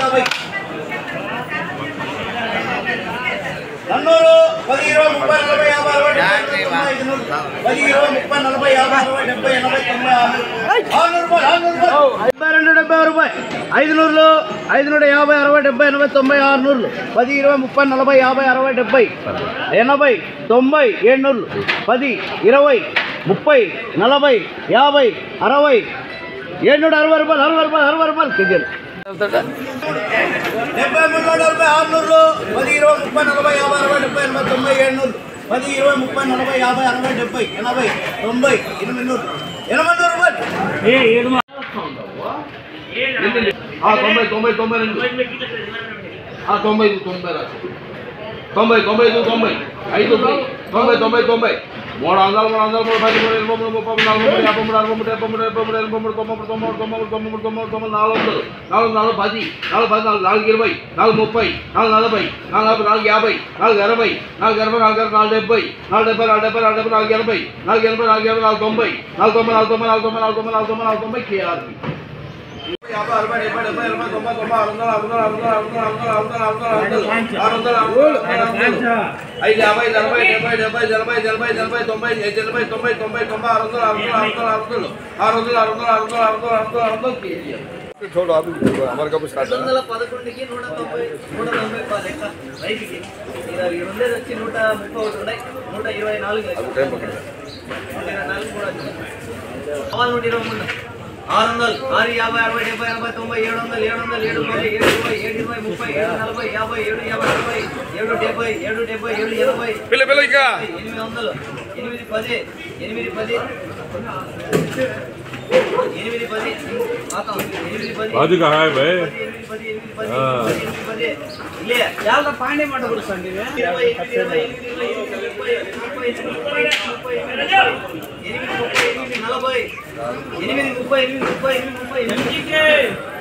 యాభై నన్నూరు పది ఇరవై ముప్పై నలభై యాభై అరవై డెబ్బై ఎనభై తొంభై ఐదు నూరు పది ఇరవై ముప్పై నలభై యాభై అరవై డెబ్బై ఎనభై తొంభై ఆరు ఆరు రూపాయలు ఆరు రూపాయలు డెబ్బై రెండు డెబ్బై రూపాయి ఐదు నూరులు ఐదు నూట యాభై అరవై డెబ్బై ఎనభై తొంభై ఆరు నూరులు పది ఇరవై ముప్పై నలభై యాభై అరవై డెబ్బై ఎనభై తొంభై ఏడు నూరులు పది ఇరవై ముప్పై నలభై యాభై అరవై ఏడు నూట అరవై రూపాయలు అరవై రూపాయలు అరవై రూపాయలు కేజీలు డెబ్బై మూడు నూట నలభై ఆరు నూరులు పది ఇరవై ముప్పై నలభై యాభై అరవై డెబ్బై ఎనభై తొంభై ఏడు నూరు పది ఇరవై ముప్పై నలభై యాభై అరవై డెబ్బై ఎనభై తొంభై ఎనిమిది నూరు ఎనభై నూరు రూపాయలు ఆ, తొంభై తొంభై తొంభై రెండు ఆ, తొంభై ఐదు తొంభై రాసు తొంభై తొంభై ఐదు తొంభై ఐదు తొంభై తొంభై తొంభై మూడు వందలు మూడు వందలు మూడు పది మూడు ఇరవై మూడు ముప్పై మూడు నలభై మూడు యాభై మూడు అరవై మూడు డెబ్బై మూడు డెబ్బై మూడు ఎనభై మూడు తొంభై మూడు తొంభై మూడు తొంభై మూడు తొంభై మూడు తొంభై మూడు తొంభై నాలుగు వందలు నాలుగు నాలుగు పది నాలుగు పది నాలుగు నాలుగు ఇరవై నాలుగు ముప్పై నాలుగు నలభై నాలుగు నలభై నాలుగు యాభై నాలుగు ఎనభై నాలుగు ఎనభై నాలుగు ఎనభై నాలుగు డెబ్బై నాలుగు డెబ్బై నాలుగు డెబ్బై నాలుగు డెబ్బై నాలుగు ఎనభై నాలుగు ఎనభై నాలుగు ఎనభై నాలుగు తొంభై నాలుగు తొంభై నాలుగు తొంభై నాలుగు తొంభై నాలుగు తొంభై నాలుగు తొంభై నాలుగు తొంభై కేఆర్పి యాభై అరవై డెబ్బై డెబ్బై ఎనభై తొంభై తొంభై ఆరు వందలు ఆరు వందలు ఆరు వందలు ఆరు వందలు ఆరు వందలు ఆరు వందలు ఆరు వందలు ఆరు వందలు ఆరు వందలు ఐదు యాభై ఎనభై డెబ్బై డెబ్బై ఎనభై ఎనభై ఎనభై తొంభై ఎనభై తొంభై తొంభై తొంభై ఆరు వందలు ఆరు వందలు ఆరు వందలు ఆరు వందలు ఆరు వందలు ఆరు వందలు ఆరు వందలు ఆరు వందలు ఆరు వందలు కేజీ छोड़ो अभी हमारे कब स्टार्ट రెండు వందల పదకొండుకి నూట తొంభై నూట తొంభై రూపాయలు లెక్క రైతుకి ఇరవై ఉండేది వచ్చి నూట ముప్పై ఒకటి ఉన్నాయి నూట ఇరవై నాలుగు లెక్క. टाइम पकड़ना నూట ఇరవై నాలుగు కూడా వచ్చింది. కావాలి నూట ఇరవై మూడు ఆరు వందలు ఆరు యాభై అరవై డెబ్బై ఎనభై తొంభై ఏడు వందలు ఏడు వందలు ఏడు వందలు ఏడు ఇరవై ఏడు ఇరవై ముప్పై ఏడు నలభై యాభై ఏడు యాభై అరవై ఏడు డెబ్బై ఏడు డెబ్బై ఏడు ఎనభై పిల్ల పిల్ల ఇంకా ఎనిమిది వందలు ఎనిమిది పది ఎనిమిది పది ఎనిమిది పది ఆకా, ఎనిమిది పది బాజు కహా హై భాయ్ ఎనిమిది పది ఎనిమిది పది ఎనిమిది పది ఇల్లే చాలా పాండే మాట కొడుతుంది ఇరవై ఎనిమిది ఇరవై ఎనిమిది ఇరవై ఎనిమిది ముప్పై ముప్పై ముప్పై ముప్పై ఎనిమిది ముప్పై ఎనిమిది నలభై ఎనిమిది ముప్పై ఎనిమిది ముప్పై ఎనిమిది ముప్పై ఎనిమిది